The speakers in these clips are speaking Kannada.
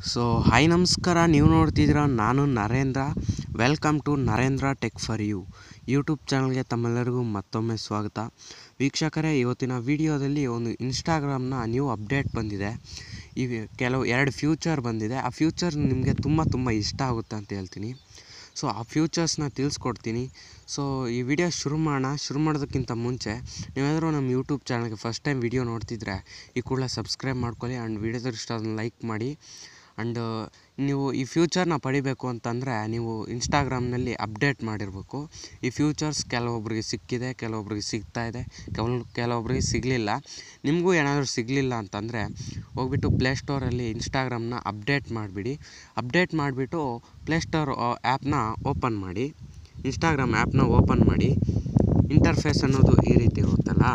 ಸೊ ಹಾಯ್ ನಮಸ್ಕಾರ ನೀವು ನೋಡ್ತಿದ್ದೀರಾ ನಾನು Narendra welcome to Narendra tech for you YouTube ಚಾನಲ್ಗೆ ತಮ್ಮೆಲ್ಲರಿಗೂ ಮತ್ತೊಮ್ಮೆ ಸ್ವಾಗತ ವೀಕ್ಷಕರೇ ಇವತ್ತಿನ ವಿಡಿಯೋದಲ್ಲಿ ಒಂದು ಇನ್ಸ್ಟಾಗ್ರಾಮ್ನ ನ್ಯೂ ಅಪ್ಡೇಟ್ ಬಂದಿದೆ ಈ ಕೆಲವು ಎರಡು ಫ್ಯೂಚರ್ ಬಂದಿದೆ ಆ ಫ್ಯೂಚರ್ ನಿಮಗೆ ತುಂಬ ತುಂಬ ಇಷ್ಟ ಆಗುತ್ತೆ ಅಂತ ಹೇಳ್ತೀನಿ ಸೊ ಆ ಫ್ಯೂಚರ್ಸ್ನ ತಿಳಿಸ್ಕೊಡ್ತೀನಿ ಸೊ ಈ ವಿಡಿಯೋ ಶುರು ಮಾಡೋಣ ಶುರು ಮಾಡೋದಕ್ಕಿಂತ ಮುಂಚೆ ನೀವೇನಾದರೂ ನಮ್ಮ ಯೂಟ್ಯೂಬ್ ಚಾನಲ್ಗೆ ಫಸ್ಟ್ ಟೈಮ್ ವಿಡಿಯೋ ನೋಡ್ತಿದ್ರೆ ಈ ಕೂಡಲೇ ಸಬ್ಸ್ಕ್ರೈಬ್ ಮಾಡ್ಕೊಳ್ಳಿ ಆ್ಯಂಡ್ ವಿಡಿಯೋದ ಇಷ್ಟ ಅದನ್ನು ಲೈಕ್ ಮಾಡಿ ಆ್ಯಂಡ್ ನೀವು ಈ ಫ್ಯೂಚರ್ನ ಪಡಿಬೇಕು ಅಂತಂದರೆ ನೀವು ಇನ್ಸ್ಟಾಗ್ರಾಮ್ನಲ್ಲಿ ಅಪ್ಡೇಟ್ ಮಾಡಿರಬೇಕು ಈ ಫ್ಯೂಚರ್ಸ್ ಕೆಲವೊಬ್ರಿಗೆ ಸಿಕ್ಕಿದೆ ಕೆಲವೊಬ್ರಿಗೆ ಸಿಗ್ತಾ ಇದೆ ಕೆಲವು ಕೆಲವೊಬ್ರಿಗೆ ಸಿಗಲಿಲ್ಲ ನಿಮಗೂ ಏನಾದರೂ ಸಿಗಲಿಲ್ಲ ಅಂತಂದರೆ ಹೋಗ್ಬಿಟ್ಟು ಪ್ಲೇಸ್ಟೋರಲ್ಲಿ ಇನ್ಸ್ಟಾಗ್ರಾಮ್ನ ಅಪ್ಡೇಟ್ ಮಾಡಿಬಿಡಿ ಅಪ್ಡೇಟ್ ಮಾಡಿಬಿಟ್ಟು ಪ್ಲೇಸ್ಟೋರ್ ಆ್ಯಪ್ನ ಓಪನ್ ಮಾಡಿ ಇನ್ಸ್ಟಾಗ್ರಾಮ್ ಆ್ಯಪ್ನ ಓಪನ್ ಮಾಡಿ ಇಂಟರ್ಫೇಸ್ ಅನ್ನೋದು ಈ ರೀತಿ ಇರುತ್ತಲ್ಲ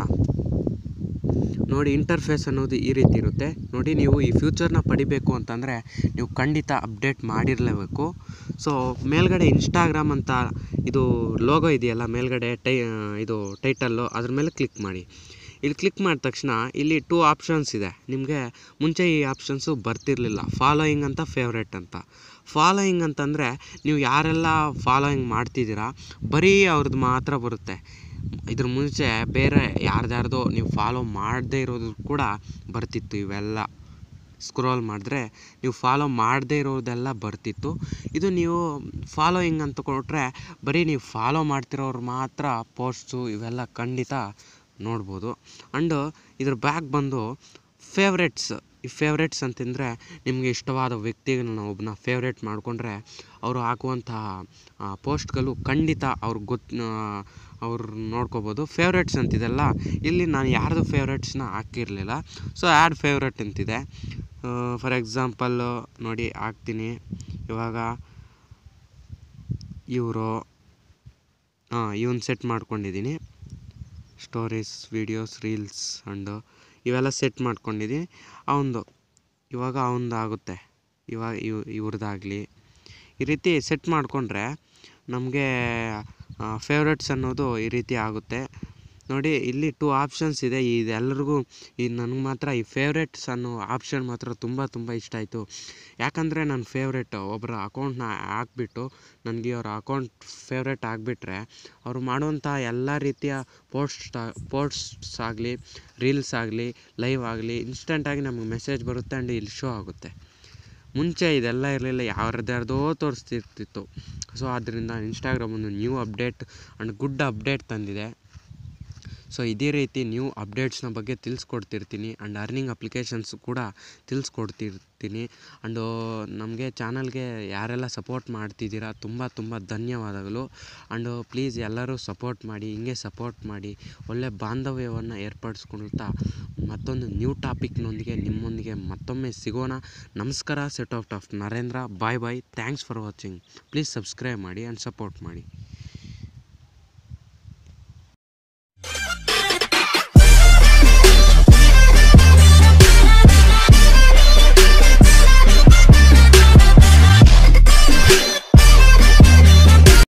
ನೋಡಿ ಇಂಟರ್ಫೇಸ್ ಅನ್ನೋದು ಈ ರೀತಿ ಇರುತ್ತೆ ನೋಡಿ ನೀವು ಈ ಫ್ಯೂಚರ್ನ ಪಡಿಬೇಕು ಅಂತಂದರೆ ನೀವು ಖಂಡಿತ ಅಪ್ಡೇಟ್ ಮಾಡಿರಲೇಬೇಕು ಸೊ ಮೇಲ್ಗಡೆ ಇನ್ಸ್ಟಾಗ್ರಾಮ್ ಅಂತ ಇದು ಲೋಗೋ ಇದೆಯಲ್ಲ ಮೇಲ್ಗಡೆ ಟೈ ಇದು ಟೈಟಲ್ಲು ಅದ್ರ ಮೇಲೆ ಕ್ಲಿಕ್ ಮಾಡಿ ಇಲ್ಲಿ ಕ್ಲಿಕ್ ಮಾಡಿದ ತಕ್ಷಣ ಇಲ್ಲಿ ಟೂ ಆಪ್ಷನ್ಸ್ ಇದೆ ನಿಮಗೆ ಮುಂಚೆ ಈ ಆಪ್ಷನ್ಸು ಬರ್ತಿರಲಿಲ್ಲ ಫಾಲೋಯಿಂಗ್ ಅಂತ ಫೇವ್ರೇಟ್ ಅಂತ ಫಾಲೋಯಿಂಗ್ ಅಂತಂದರೆ ನೀವು ಯಾರೆಲ್ಲ ಫಾಲೋಯಿಂಗ್ ಮಾಡ್ತಿದ್ದೀರಾ ಬರೀ ಅವ್ರದ್ದು ಮಾತ್ರ ಬರುತ್ತೆ ಇದ್ರ ಮುಂಚೆ ಬೇರೆ ಯಾರ್ದಾರ್ದೋ ನೀವು ಫಾಲೋ ಮಾಡದೇ ಇರೋದು ಕೂಡ ಬರ್ತಿತ್ತು ಇವೆಲ್ಲ ಸ್ಕ್ರೋಲ್ ಮಾಡಿದ್ರೆ ನೀವು ಫಾಲೋ ಮಾಡದೇ ಇರೋದೆಲ್ಲ ಬರ್ತಿತ್ತು ಇದು ನೀವು ಫಾಲೋಯಿಂಗ್ ಅಂತ ಕೊಟ್ಟರೆ ಬರೀ ನೀವು ಫಾಲೋ ಮಾಡ್ತಿರೋರು ಮಾತ್ರ ಪೋಸ್ಟ್ಸು ಇವೆಲ್ಲ ಖಂಡಿತ ನೋಡ್ಬೋದು ಆ್ಯಂಡ್ ಇದ್ರ ಬ್ಯಾಗ್ ಬಂದು ಫೇವ್ರೆಟ್ಸ್ ಈ ಫೇವ್ರೆಟ್ಸ್ ಅಂತಂದರೆ ನಿಮಗೆ ಇಷ್ಟವಾದ ವ್ಯಕ್ತಿಗಳನ್ನ ಒಬ್ಬನ ಫೇವ್ರೇಟ್ ಮಾಡಿಕೊಂಡ್ರೆ ಅವರು ಹಾಕುವಂತಹ ಪೋಸ್ಟ್ಗಳು ಖಂಡಿತ ಅವ್ರಿಗೆ ಗೊತ್ತು ಅವ್ರು ನೋಡ್ಕೋಬೋದು ಫೇವ್ರೇಟ್ಸ್ ಅಂತಿದೆಲ್ಲ ಇಲ್ಲಿ ನಾನು ಯಾರ್ದು ಫೇವ್ರೇಟ್ಸ್ನ ಹಾಕಿರಲಿಲ್ಲ ಸೊ ಆ್ಯಡ್ ಫೇವ್ರೇಟ್ ಅಂತಿದೆ ಫಾರ್ ಎಕ್ಸಾಂಪಲ್ಲು ನೋಡಿ ಹಾಕ್ತೀನಿ ಇವಾಗ ಇವರು ಹಾಂ ಇವನ್ ಸೆಟ್ ಮಾಡ್ಕೊಂಡಿದ್ದೀನಿ ಸ್ಟೋರೀಸ್ ವೀಡಿಯೋಸ್ ರೀಲ್ಸ್ ಆ್ಯಂಡ್ ಇವೆಲ್ಲ ಸೆಟ್ ಮಾಡ್ಕೊಂಡಿದ್ದೀನಿ ಅವನದು ಇವಾಗ ಅವನದು ಆಗುತ್ತೆ ಇವಾಗ ಇವ್ ಇವ್ರದ್ದಾಗಲಿ ಈ ರೀತಿ ಸೆಟ್ ಮಾಡಿಕೊಂಡ್ರೆ ನಮಗೆ ಫೇವ್ರೇಟ್ಸ್ ಅನ್ನೋದು ಈ ರೀತಿ ಆಗುತ್ತೆ ನೋಡಿ ಇಲ್ಲಿ ಟೂ ಆಪ್ಷನ್ಸ್ ಇದೆ ಇದೆಲ್ಲರಿಗೂ ಈ ನನಗೆ ಮಾತ್ರ ಈ ಫೇವ್ರೇಟ್ಸ್ ಅನ್ನೋ ಆಪ್ಷನ್ ಮಾತ್ರ ತುಂಬ ತುಂಬ ಇಷ್ಟ ಆಯಿತು ಯಾಕಂದರೆ ನನ್ನ ಫೇವ್ರೇಟ್ ಒಬ್ಬರ ಅಕೌಂಟ್ನ ಹಾಕ್ಬಿಟ್ಟು ನನಗೆ ಅವ್ರ ಅಕೌಂಟ್ ಫೇವ್ರೇಟ್ ಆಗಿಬಿಟ್ರೆ ಅವರು ಮಾಡುವಂಥ ಎಲ್ಲ ರೀತಿಯ ಪೋಸ್ಟ್ ಪೋಸ್ಟ್ಸ್ ಆಗಲಿ ರೀಲ್ಸ್ ಆಗಲಿ ಲೈವ್ ಆಗಲಿ ಇನ್ಸ್ಟೆಂಟಾಗಿ ನಮಗೆ ಮೆಸೇಜ್ ಬರುತ್ತೆ ಆ್ಯಂಡ್ ಇಲ್ಲಿ ಶೋ ಆಗುತ್ತೆ ಮುಂಚೆ ಇದೆಲ್ಲ ಇರಲಿಲ್ಲ ಯಾರ್ದ್ಯಾರ್ದೋ ತೋರಿಸ್ತಿರ್ತಿತ್ತು ಸೊ ಆದ್ದರಿಂದ ಇನ್ಸ್ಟಾಗ್ರಾಮ್ ಒಂದು new update and good update ತಂದಿದೆ ಸೊ ಇದೇ ರೀತಿ ನ್ಯೂ ಅಪ್ಡೇಟ್ಸ್ನ ಬಗ್ಗೆ ತಿಳಿಸ್ಕೊಡ್ತಿರ್ತೀನಿ ಆ್ಯಂಡ್ ಅರ್ನಿಂಗ್ ಅಪ್ಲಿಕೇಶನ್ಸ್ ಕೂಡ ತಿಳಿಸ್ಕೊಡ್ತಿರ್ತೀನಿ ಆ್ಯಂಡು ನಮಗೆ ಚಾನಲ್ಗೆ ಯಾರೆಲ್ಲ ಸಪೋರ್ಟ್ ಮಾಡ್ತಿದ್ದೀರಾ ತುಂಬ ತುಂಬ ಧನ್ಯವಾದಗಳು ಆ್ಯಂಡು ಪ್ಲೀಸ್ ಎಲ್ಲರೂ ಸಪೋರ್ಟ್ ಮಾಡಿ ಹಿಂಗೆ ಸಪೋರ್ಟ್ ಮಾಡಿ ಒಳ್ಳೆ ಬಾಂಧವ್ಯವನ್ನು ಏರ್ಪಡಿಸ್ಕೊಳ್ತಾ ಮತ್ತೊಂದು ನ್ಯೂ ಟಾಪಿಕ್ನೊಂದಿಗೆ ನಿಮ್ಮೊಂದಿಗೆ ಮತ್ತೊಮ್ಮೆ ಸಿಗೋಣ ನಮಸ್ಕಾರ set off off Narendra bye bye thanks for watching please subscribe ಮಾಡಿ ಆ್ಯಂಡ್ ಸಪೋರ್ಟ್ ಮಾಡಿ